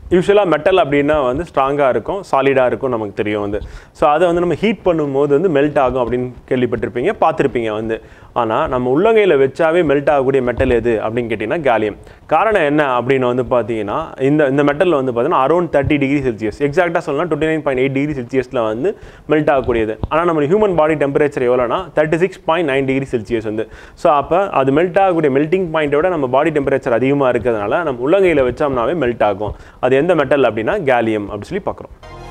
யூஸ்வலாக மெட்டல் அப்படின்னா வந்து ஸ்ட்ராங்காக இருக்கும் சாலிடாக இருக்கும் நமக்கு தெரியும் வந்து ஸோ அதை வந்து நம்ம ஹீட் பண்ணும்போது வந்து மெல்ட் ஆகும் அப்படின்னு கேள்விப்பட்டிருப்பீங்க பார்த்துருப்பீங்க வந்து ஆனால் நம்ம உள்ளங்கையில் வச்சாவே மெல்ட் ஆகக்கூடிய மெட்டல் எது அப்படின்னு கேட்டிங்கன்னா கேலியம் காரணம் என்ன அப்படின்னு வந்து பார்த்தீங்கன்னா இந்த இந்த மெட்டலில் வந்து பார்த்தீங்கன்னா அரௌண்ட் தேர்ட்டி டிகிரி செல்சியஸ் எக்ஸாக்டாக சொல்லலாம் twenty nine point eight degree செல்சியஸில் வந்து மெல்ட் ஆகக்கூடியது ஆனால் நம்ம ஹியூமன் பாடி டெம்பரேச்சர் எவ்வளோனா thirty six point nine degree Celsius வந்து ஸோ அப்போ அது மெல்ட் ஆகக்கூடிய மெல்ட்டிங் பாயிண்ட்டை விட நம்ம பாடி டெம்பரேச்சர் அதிகமாக இருக்கிறதுனால நம்ம உள்ளங்கையில் வச்சோம்னாவே மெல்ட் ஆகும் அது எந்த மெட்டல் அப்படின்னா கேலியம் அப்படி சொல்லி பார்க்குறோம்